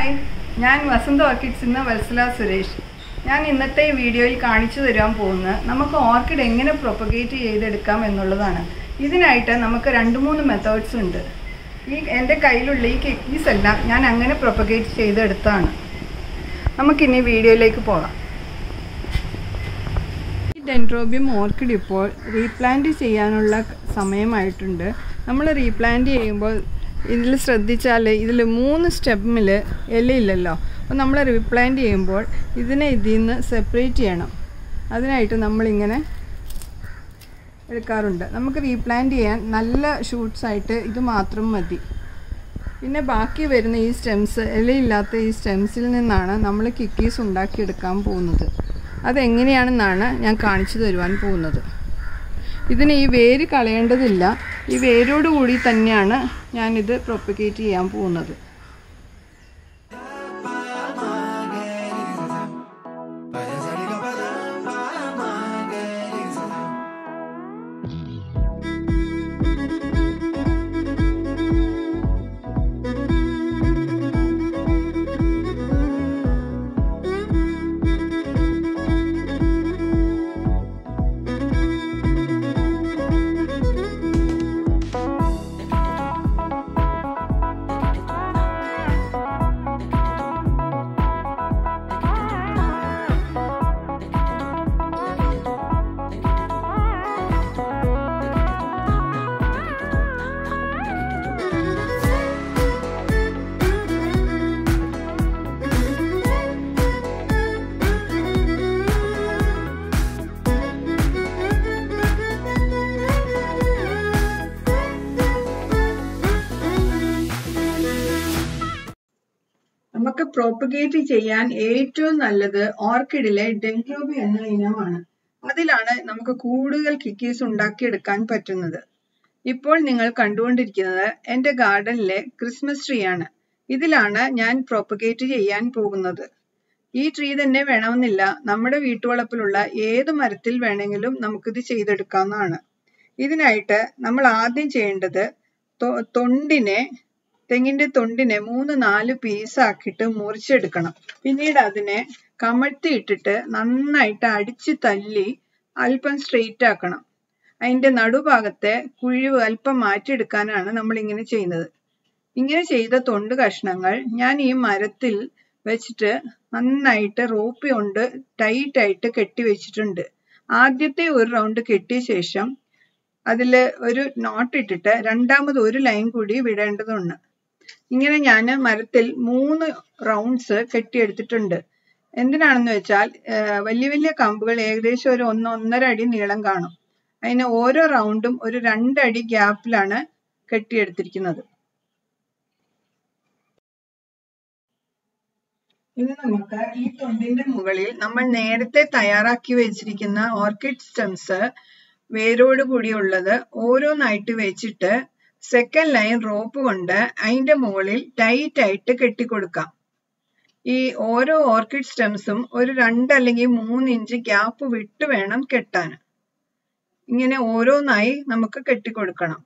hi ഞാൻ വസന്ത orchids നിന്ന് വത്സല സുരേഷ് ഞാൻ ഇന്നത്തെ ഈ വീഡിയോയിൽ കാണിച്ചു തരാൻ പോകുന്നത് നമുക്ക് ഓർക്കിഡ് എങ്ങനെ പ്രൊപ്പഗേറ്റ് ചെയ്തെടുക്കാം എന്നുള്ളതാണ് ഇതിനായിട്ട് നമുക്ക് രണ്ട് മൂന്ന് മെത്തേഡ്സ് ഉണ്ട് ഈ എൻ്റെ കയ്യിലുള്ള ഈ കെക്കീസ് എല്ലാം ഞാൻ അങ്ങനെ പ്രൊപ്പഗേറ്റ് ചെയ്തെടുത്താണ് നമുക്കിനി വീഡിയോയിലേക്ക് പോകാം ഈ ഡെൻഡ്രോബിയം ഓർക്കിഡ് ഇപ്പോൾ റീപ്ലാന്റ് ചെയ്യാനുള്ള സമയമായിട്ടുണ്ട് നമ്മൾ റീപ്ലാന്റ് ചെയ്യുമ്പോൾ ഇതിൽ ശ്രദ്ധിച്ചാൽ ഇതിൽ മൂന്ന് സ്റ്റെപ്പിൽ ഇലയില്ലല്ലോ അപ്പോൾ നമ്മൾ റീപ്ലാന്റ് ചെയ്യുമ്പോൾ ഇതിനെ ഇതിൽ നിന്ന് സെപ്പറേറ്റ് ചെയ്യണം അതിനായിട്ട് നമ്മളിങ്ങനെ എടുക്കാറുണ്ട് നമുക്ക് റീപ്ലാന്റ് ചെയ്യാൻ നല്ല ഷൂട്ട്സ് ആയിട്ട് ഇത് മാത്രം മതി പിന്നെ ബാക്കി വരുന്ന ഈ സ്റ്റെംസ് ഇലയില്ലാത്ത ഈ സ്റ്റെംസിൽ നിന്നാണ് നമ്മൾ കിക്കീസ് ഉണ്ടാക്കിയെടുക്കാൻ പോകുന്നത് അതെങ്ങനെയാണെന്നാണ് ഞാൻ കാണിച്ചു തരുവാൻ പോകുന്നത് ഇതിന് ഈ വേര് കളയേണ്ടതില്ല ഈ വേരോട് കൂടി തന്നെയാണ് ഞാനിത് പ്രൊപ്പഗേറ്റ് ചെയ്യാൻ പോകുന്നത് നമുക്ക് പ്രോപ്പഗേറ്റ് ചെയ്യാൻ ഏറ്റവും നല്ലത് ഓർക്കിഡിലെ ഡെൻഡ്രോബി എന്ന ഇനമാണ് അതിലാണ് നമുക്ക് കൂടുതൽ കിക്കീസ് ഉണ്ടാക്കിയെടുക്കാൻ പറ്റുന്നത് ഇപ്പോൾ നിങ്ങൾ കണ്ടുകൊണ്ടിരിക്കുന്നത് എൻ്റെ ഗാർഡനിലെ ക്രിസ്മസ് ട്രീ ആണ് ഇതിലാണ് ഞാൻ പ്രോപ്പഗേറ്റ് ചെയ്യാൻ പോകുന്നത് ഈ ട്രീ തന്നെ വേണമെന്നില്ല നമ്മുടെ വീട്ടുവളപ്പിലുള്ള ഏത് മരത്തിൽ വേണമെങ്കിലും നമുക്കിത് ചെയ്തെടുക്കാവുന്നതാണ് ഇതിനായിട്ട് നമ്മൾ ആദ്യം ചെയ്യേണ്ടത് തൊണ്ടിനെ തെങ്ങിന്റെ തൊണ്ടിനെ മൂന്ന് നാല് പീസാക്കിയിട്ട് മുറിച്ചെടുക്കണം പിന്നീട് അതിനെ കമഴ്ത്തിയിട്ടിട്ട് നന്നായിട്ട് അടിച്ച് തല്ലി അല്പം സ്ട്രെയിറ്റ് ആക്കണം അതിന്റെ നടുഭാഗത്തെ കുഴിവ് അല്പം മാറ്റിയെടുക്കാനാണ് നമ്മൾ ഇങ്ങനെ ചെയ്യുന്നത് ഇങ്ങനെ ചെയ്ത തൊണ്ട് കഷ്ണങ്ങൾ ഞാൻ ഈ മരത്തിൽ വെച്ചിട്ട് നന്നായിട്ട് റോപ്പി കൊണ്ട് ടൈറ്റ് ആയിട്ട് കെട്ടി വെച്ചിട്ടുണ്ട് ആദ്യത്തെ ഒരു റൗണ്ട് കെട്ടിയ ശേഷം അതിൽ ഒരു നോട്ട് ഇട്ടിട്ട് രണ്ടാമത് ഒരു ലൈൻ കൂടി വിടേണ്ടതുണ്ട് ഇങ്ങനെ ഞാൻ മരത്തിൽ മൂന്ന് റൗണ്ട്സ് കെട്ടിയെടുത്തിട്ടുണ്ട് എന്തിനാണെന്ന് വെച്ചാൽ വലിയ വലിയ കമ്പുകൾ ഏകദേശം ഒരു ഒന്ന് ഒന്നര അടി നീളം കാണും അതിന് ഓരോ റൗണ്ടും ഒരു രണ്ടടി ഗ്യാപ്പിലാണ് കെട്ടിയെടുത്തിരിക്കുന്നത് ഇനി നമുക്ക് ഈ തൊണ്ടിന്റെ മുകളിൽ നമ്മൾ നേരത്തെ തയ്യാറാക്കി വെച്ചിരിക്കുന്ന ഓർക്കിഡ് സ്റ്റെംസ് വേരോട് കൂടിയുള്ളത് ഓരോന്നായിട്ട് വെച്ചിട്ട് സെക്കൻഡ് ലൈൻ റോപ്പ് കൊണ്ട് അതിന്റെ മുകളിൽ ടൈറ്റ് ആയിട്ട് കെട്ടിക്കൊടുക്കാം ഈ ഓരോ ഓർക്കിഡ് സ്റ്റെംസും ഒരു രണ്ട് അല്ലെങ്കിൽ മൂന്ന് ഇഞ്ച് ഗ്യാപ്പ് വിട്ട് വേണം കെട്ടാൻ ഇങ്ങനെ ഓരോന്നായി നമുക്ക് കെട്ടിക്കൊടുക്കണം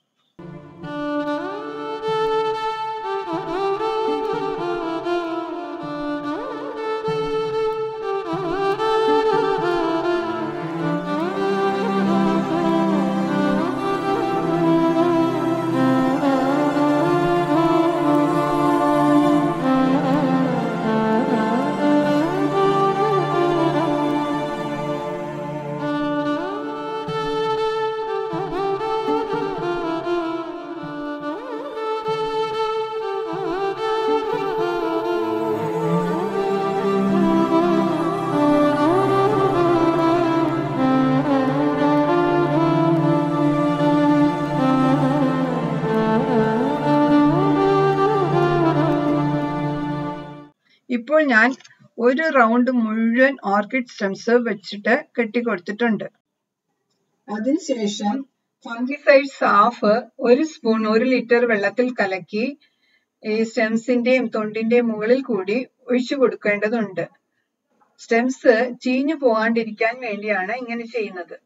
ഇപ്പോൾ ഞാൻ ഒരു റൗണ്ട് മുഴുവൻ ഓർക്കിഡ് സ്റ്റെംസ് വെച്ചിട്ട് കെട്ടിക്കൊടുത്തിട്ടുണ്ട് അതിനുശേഷം ഫംഗിസൈഡ് സാഫ് ഒരു സ്പൂൺ ഒരു ലിറ്റർ വെള്ളത്തിൽ കലക്കി ഈ സ്റ്റെംസിന്റെയും തൊണ്ടിന്റെയും മുകളിൽ കൂടി ഒഴിച്ചു കൊടുക്കേണ്ടതുണ്ട് സ്റ്റെംസ് ചീഞ്ഞു പോകാണ്ടിരിക്കാൻ വേണ്ടിയാണ് ഇങ്ങനെ ചെയ്യുന്നത്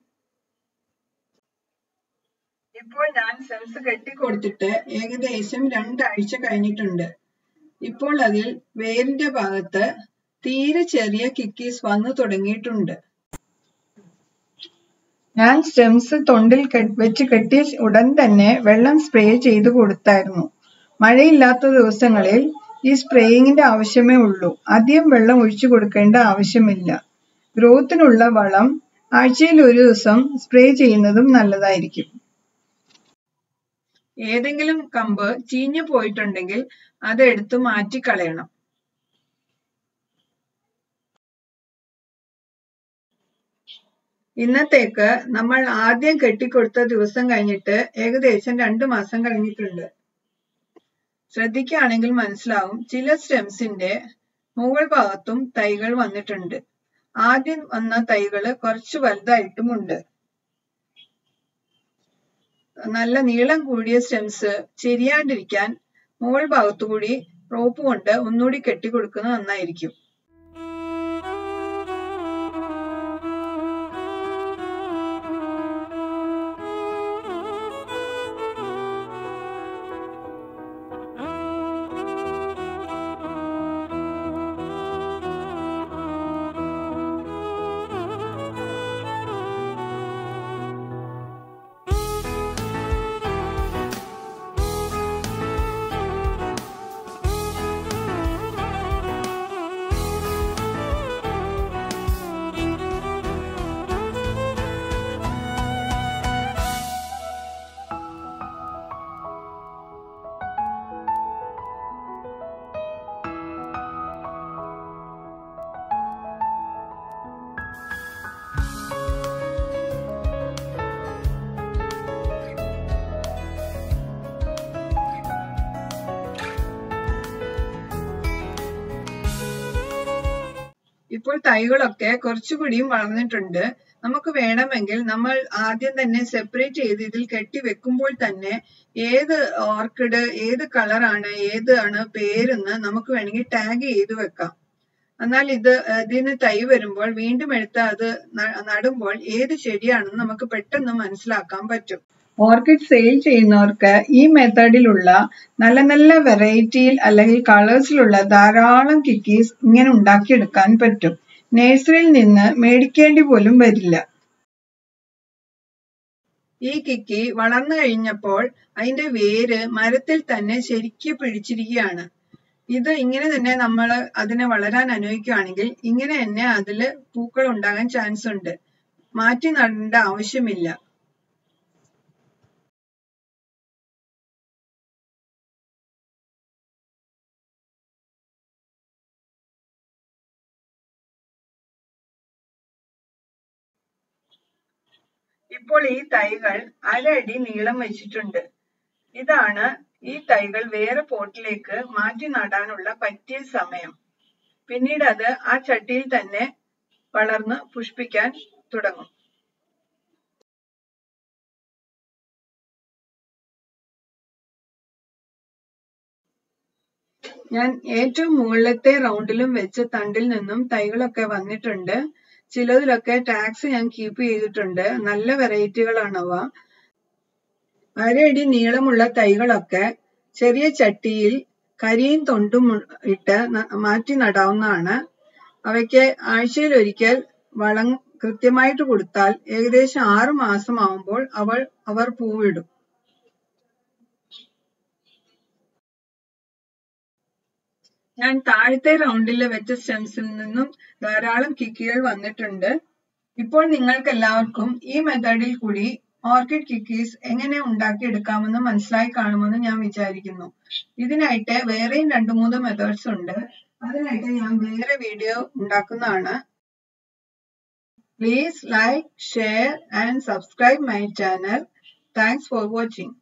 ഇപ്പോൾ ഞാൻ സ്റ്റെംസ് കെട്ടിക്കൊടുത്തിട്ട് ഏകദേശം രണ്ടാഴ്ച കഴിഞ്ഞിട്ടുണ്ട് ഇപ്പോൾ അതിൽ വേരിന്റെ ഭാഗത്ത് തീരെ ചെറിയ കിക്കീസ് വന്നു തുടങ്ങിയിട്ടുണ്ട് ഞാൻ സ്റ്റെംസ് തൊണ്ടിൽ വെച്ച് കെട്ടിയ ഉടൻ തന്നെ വെള്ളം സ്പ്രേ ചെയ്തു കൊടുത്തായിരുന്നു മഴയില്ലാത്ത ദിവസങ്ങളിൽ ഈ സ്പ്രേയിങ്ങിന്റെ ആവശ്യമേ ഉള്ളൂ അധികം വെള്ളം ഒഴിച്ചു കൊടുക്കേണ്ട ആവശ്യമില്ല ഗ്രോത്തിനുള്ള വളം ആഴ്ചയിൽ ഒരു ദിവസം സ്പ്രേ ചെയ്യുന്നതും നല്ലതായിരിക്കും ഏതെങ്കിലും കമ്പ് ചീഞ്ഞു പോയിട്ടുണ്ടെങ്കിൽ അതെടുത്ത് മാറ്റിക്കളയണം ഇന്നത്തേക്ക് നമ്മൾ ആദ്യം കെട്ടിക്കൊടുത്ത ദിവസം കഴിഞ്ഞിട്ട് ഏകദേശം രണ്ടു മാസം കഴിഞ്ഞിട്ടുണ്ട് ശ്രദ്ധിക്കുകയാണെങ്കിൽ മനസ്സിലാവും ചില സ്റ്റെംസിന്റെ മുകൾ ഭാഗത്തും തൈകൾ വന്നിട്ടുണ്ട് ആദ്യം വന്ന തൈകള് കുറച്ച് വലുതായിട്ടുമുണ്ട് നല്ല നീളം കൂടിയ സ്റ്റെംസ് ചെരിയാണ്ടിരിക്കാൻ മുകൾ ഭാഗത്തുകൂടി റോപ്പ് കൊണ്ട് ഒന്നുകൂടി കെട്ടിക്കൊടുക്കുന്നത് നന്നായിരിക്കും ഇപ്പോൾ തൈകളൊക്കെ കുറച്ചുകൂടിയും വളർന്നിട്ടുണ്ട് നമുക്ക് വേണമെങ്കിൽ നമ്മൾ ആദ്യം തന്നെ സെപ്പറേറ്റ് ചെയ്ത് ഇതിൽ കെട്ടി വെക്കുമ്പോൾ തന്നെ ഏത് ഓർക്കിഡ് ഏത് കളറാണ് ഏതാണ് പേരെന്ന് നമുക്ക് വേണമെങ്കിൽ ടാഗ് ചെയ്ത് വെക്കാം എന്നാൽ ഇത് ഇതിന് തൈ വരുമ്പോൾ വീണ്ടും എടുത്ത് അത് നടുമ്പോൾ ഏത് ചെടിയാണെന്ന് നമുക്ക് പെട്ടെന്ന് മനസ്സിലാക്കാൻ പറ്റും ഓർക്കിഡ് സെയിൽ ചെയ്യുന്നവർക്ക് ഈ മെത്തേഡിലുള്ള നല്ല നല്ല വെറൈറ്റിയിൽ അല്ലെങ്കിൽ കളേഴ്സിലുള്ള ധാരാളം കിക്കീസ് ഇങ്ങനെ ഉണ്ടാക്കിയെടുക്കാൻ പറ്റും നഴ്സറിയിൽ നിന്ന് മേടിക്കേണ്ടി പോലും വരില്ല ഈ കിക്കി വളർന്നു കഴിഞ്ഞപ്പോൾ അതിന്റെ വേര് മരത്തിൽ തന്നെ ശരിക്ക് പിടിച്ചിരിക്കുകയാണ് ഇത് ഇങ്ങനെ തന്നെ നമ്മൾ അതിനെ വളരാൻ അനുവദിക്കുകയാണെങ്കിൽ ഇങ്ങനെ തന്നെ അതിൽ പൂക്കൾ ഉണ്ടാകാൻ ചാൻസ് ഉണ്ട് മാറ്റി നടേണ്ട ആവശ്യമില്ല ഇപ്പോൾ ഈ തൈകൾ അരയടി നീളം വെച്ചിട്ടുണ്ട് ഇതാണ് ഈ തൈകൾ വേറെ പോട്ടിലേക്ക് മാറ്റി നടാനുള്ള പറ്റിയ സമയം പിന്നീട് അത് ആ ചട്ടിയിൽ തന്നെ വളർന്ന് പുഷ്പിക്കാൻ തുടങ്ങും ഞാൻ ഏറ്റവും മുകളിലത്തെ റൗണ്ടിലും വെച്ച തണ്ടിൽ നിന്നും തൈകളൊക്കെ വന്നിട്ടുണ്ട് ചിലതിലൊക്കെ ടാക്സ് ഞാൻ കീപ്പ് ചെയ്തിട്ടുണ്ട് നല്ല വെറൈറ്റികളാണവ അരയടി നീളമുള്ള തൈകളൊക്കെ ചെറിയ ചട്ടിയിൽ കരിയും തൊണ്ടും ഇട്ട് മാറ്റി നടാവുന്നതാണ് അവയ്ക്ക് ആഴ്ചയിൽ ഒരിക്കൽ വളം കൃത്യമായിട്ട് കൊടുത്താൽ ഏകദേശം ആറു മാസം ആവുമ്പോൾ അവൾ അവർ പൂവിടും ഞാൻ താഴത്തെ റൗണ്ടിൽ വെച്ച സ്റ്റെംസിൽ നിന്നും ധാരാളം കിക്കികൾ വന്നിട്ടുണ്ട് ഇപ്പോൾ നിങ്ങൾക്ക് എല്ലാവർക്കും ഈ മെത്തേഡിൽ കൂടി ഓർക്കിഡ് കിക്കീസ് എങ്ങനെ ഉണ്ടാക്കിയെടുക്കാമെന്ന് മനസ്സിലായി കാണുമെന്ന് ഞാൻ വിചാരിക്കുന്നു ഇതിനായിട്ട് വേറെയും രണ്ടു മൂന്ന് മെത്തേഡ്സ് ഉണ്ട് അതിനായിട്ട് ഞാൻ വേറെ വീഡിയോ ഉണ്ടാക്കുന്നതാണ് please like share and subscribe my channel thanks for watching